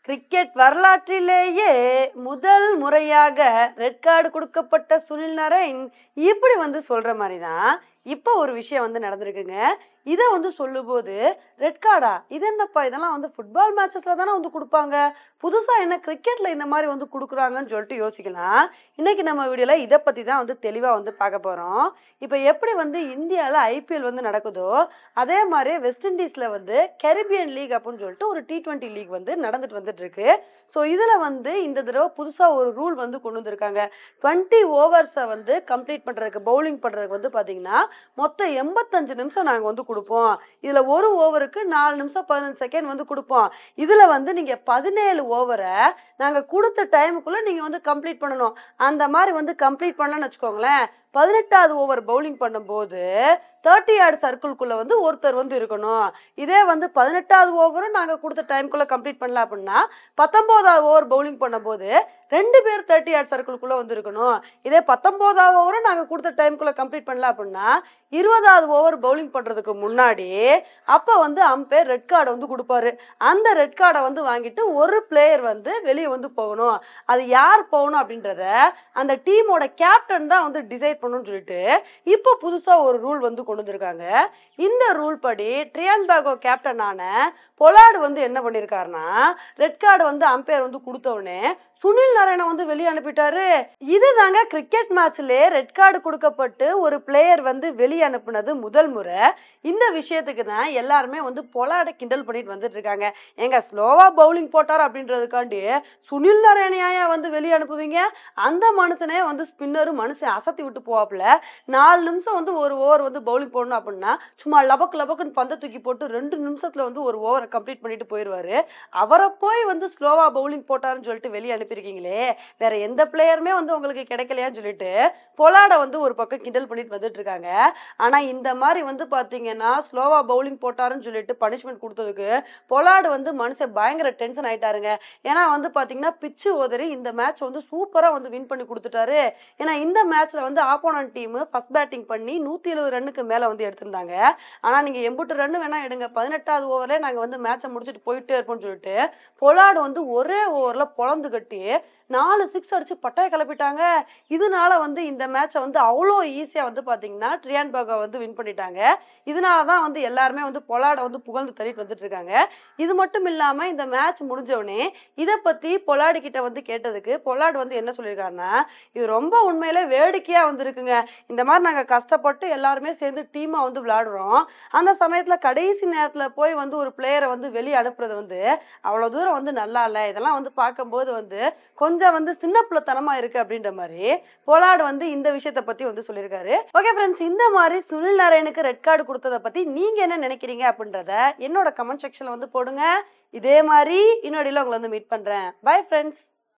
cricket வரலாற்றிலேயே முதல் முறையாக ரெட் கார்டு கொடுக்கப்பட்ட சுனில் நரேன் இப்படி வந்து சொல்ற மாதிரி தான் இப்போ ஒரு விஷயம் வந்து நடந்திருக்குங்க இதை வந்து சொல்லும்போது ரெட் கார்டா இது என்னப்பா இதெல்லாம் வந்து ஃபுட்பால் மேட்சஸ்ல தானே வந்து கொடுப்பாங்க புதுசா என்ன கிரிக்கெட்ல இந்த மாதிரி வந்து கொடுக்குறாங்கன்னு சொல்லிட்டு யோசிக்கலாம் இன்னைக்கு நம்ம வீடியோல இதை பத்தி தான் வந்து தெளிவா வந்து பார்க்க போறோம் இப்போ எப்படி வந்து இந்தியாவில் ஐபிஎல் வந்து நடக்குதோ அதே மாதிரி வெஸ்ட் இண்டீஸ்ல வந்து கெரிபியன் லீக் அப்படின்னு சொல்லிட்டு ஒரு டி டுவெண்ட்டி லீக் வந்து நடந்துட்டு வந்துட்டு இருக்கு ஸோ இதில் வந்து இந்த தடவை புதுசாக ஒரு ரூல் வந்து கொண்டு வந்திருக்காங்க டுவெண்ட்டி ஓவர்ஸை வந்து கம்ப்ளீட் பண்ணுறதுக்கு பவுலிங் பண்ணுறதுக்கு வந்து பார்த்தீங்கன்னா மொத்தம் எண்பத்தஞ்சு நிமிஷம் நாங்கள் வந்து கொடுப்போம் இதில் ஒரு ஓவருக்கு நாலு நிமிஷம் பதினஞ்சு செகண்ட் வந்து கொடுப்போம் இதில் வந்து நீங்கள் பதினேழு ஓவரை நாங்கள் கொடுத்த டைமுக்குள்ளே நீங்கள் வந்து கம்ப்ளீட் பண்ணணும் அந்த மாதிரி வந்து கம்ப்ளீட் பண்ணலன்னு வச்சுக்கோங்களேன் பதினெட்டாவது ஓவர் பவுலிங் பண்ணும்போது தேர்ட்டி ஆர்டு சர்க்கிள்குள்ளே வந்து ஒருத்தர் வந்து இருக்கணும் இதே வந்து பதினெட்டாவது ஓவரும் நாங்கள் கொடுத்த டைம்குள்ளே கம்ப்ளீட் பண்ணல அப்படின்னா பத்தொம்போதாவது ஓவர் பவுலிங் பண்ணும்போது ரெண்டு பேர் தேர்ட்டி ஆர்ட் சர்க்கிள்குள்ளே வந்து இருக்கணும் இதே பத்தொம்போதாவது ஓவரும் நாங்கள் கொடுத்த டைம்குள்ளே கம்ப்ளீட் பண்ணல அப்படின்னா இருபதாவது ஓவர் பவுலிங் பண்ணுறதுக்கு முன்னாடி அப்போ வந்து அம்பேர் ரெட் கார்டை வந்து கொடுப்பாரு அந்த ரெட் கார்டை வந்து வாங்கிட்டு ஒரு பிளேயர் வந்து வெளியே வந்து போகணும் அது யார் போகணும் அப்படின்றத அந்த டீமோட கேப்டன் தான் வந்து டிசைட் பண்ணணும்னு சொல்லிட்டு இப்போ புதுசாக ஒரு ரூல் வந்து கொண்டு வந்திருக்காங்க இந்த ரூல் படி ட்ரியான் பேகோ கேப்டனான பொலாடு வந்து என்ன பண்ணியிருக்காருன்னா ரெட் கார்டு வந்து அம்பையர் வந்து கொடுத்தவொடனே சுனில் நாராயணன் வந்து வெளியே அனுப்பிட்டாரு இதுதாங்க கிரிக்கெட் மேட்ச்ல ரெட் கார்டு கொடுக்கப்பட்டு ஒரு பிளேயர் வந்து வெளியே அனுப்புனது முதல் முறை இந்த விஷயத்துக்கு தான் எல்லாருமே வந்து பொலாட கிண்டல் பண்ணிட்டு வந்துட்டு இருக்காங்க எங்க ஸ்லோவா பவுலிங் போட்டார் அப்படின்றதுக்காண்டி சுனில் நாராயணையா வந்து வெளியே அனுப்புவீங்க அந்த மனுஷனே வந்து ஸ்பின்னரும் மனுஷன் அசத்தி விட்டு போவாப்புல நாலு நிமிஷம் வந்து ஒரு ஓவர் வந்து பவுலிங் போடணும் அப்படின்னா சும்மா லபக்கு லபக்குன்னு பந்தை தூக்கி போட்டு ரெண்டு நிமிஷத்துல வந்து ஒரு ஓவரை கம்ப்ளீட் பண்ணிட்டு போயிடுவாரு அவரை போய் வந்து ஸ்லோவா பவுலிங் போட்டாருன்னு சொல்லிட்டு வெளியே அனுப்பியிருக்கீங்களே வேற எந்த பிளேயருமே வந்து உங்களுக்கு கிடைக்கலையான்னு சொல்லிட்டு பொலாட வந்து ஒரு பக்கம் கிண்டல் பண்ணிட்டு வந்துட்டு இருக்காங்க ஆனா இந்த மாதிரி வந்து பாத்தீங்கன்னா ஸ்லோவா பவுலிங் போட்டாருன்னு சொல்லிட்டு பனிஷ்மெண்ட் கொடுத்ததுக்கு பொலாடு வந்து மனுஷன் பயங்கர டென்ஷன் ஆயிட்டாருங்க ஏன்னா வந்து பாத்தீங்கன்னா பிச்சு உதறி இந்த மேட்ச் வந்து சூப்பரா வந்து வின் பண்ணி கொடுத்துட்டாரு ஏன்னா இந்த மேட்ச்ல வந்து ஆப்போனன்ட் டீம் ஃபர்ஸ்ட் பேட்டிங் பண்ணி நூத்தி எழுபது ரன்னுக்கு மேல வந்து எடுத்திருந்தாங்க ஆனா நீங்க எண்பட்டு ரன் வேணா எடுங்க பதினெட்டாவது ஓவர்ல நாங்க வந்து மேட்சை முடிச்சுட்டு போயிட்டே இருப்போம்னு சொல்லிட்டு பொலாடு வந்து ஒரே ஓவர்ல பொழந்து கட்டி நாலு சிக்ஸ் அடிச்சு பட்டாய கிளப்பிட்டாங்க இதனால வந்து இந்த மேட்சை வந்து அவ்வளோ ஈஸியாக வந்து பார்த்தீங்கன்னா ட்ரியான் பாகா வந்து வின் பண்ணிட்டாங்க இதனால தான் வந்து எல்லாருமே வந்து பொலாடை வந்து புகழ்ந்து தள்ளிட்டு வந்துட்டு இருக்காங்க இது மட்டும் இல்லாமல் இந்த மேட்ச் முடிஞ்சவொடனே இதை பற்றி பொலாடு கிட்ட வந்து கேட்டதுக்கு பொலாடு வந்து என்ன சொல்லியிருக்காருன்னா இது ரொம்ப உண்மையிலே வேடிக்கையாக வந்துருக்குங்க இந்த மாதிரி நாங்கள் கஷ்டப்பட்டு எல்லாருமே சேர்ந்து டீமாக வந்து விளையாடுறோம் அந்த சமயத்தில் கடைசி நேரத்தில் போய் வந்து ஒரு பிளேயரை வந்து வெளியே அனுப்புறது வந்து அவ்வளோ தூரம் வந்து நல்லா இல்லை இதெல்லாம் வந்து பார்க்கும்போது வந்து கொஞ்சம் வந்து சின்ன பிள்ளைத்தனமா இருக்கு அப்படின்ற மாதிரி பொலாடு வந்து இந்த விஷயத்த பத்தி வந்து சொல்லியிருக்காரு ஓகே ஃப்ரெண்ட்ஸ் இந்த மாதிரி சுனில் நாராயணுக்கு ரெட் கார்டு கொடுத்ததை பத்தி நீங்க என்ன நினைக்கிறீங்க அப்படின்றத என்னோட கமெண்ட் செக்ஷன்ல வந்து போடுங்க இதே மாதிரி இன்னொடியில் உங்களை வந்து மீட் பண்றேன் பை ஃப்ரெண்ட்ஸ்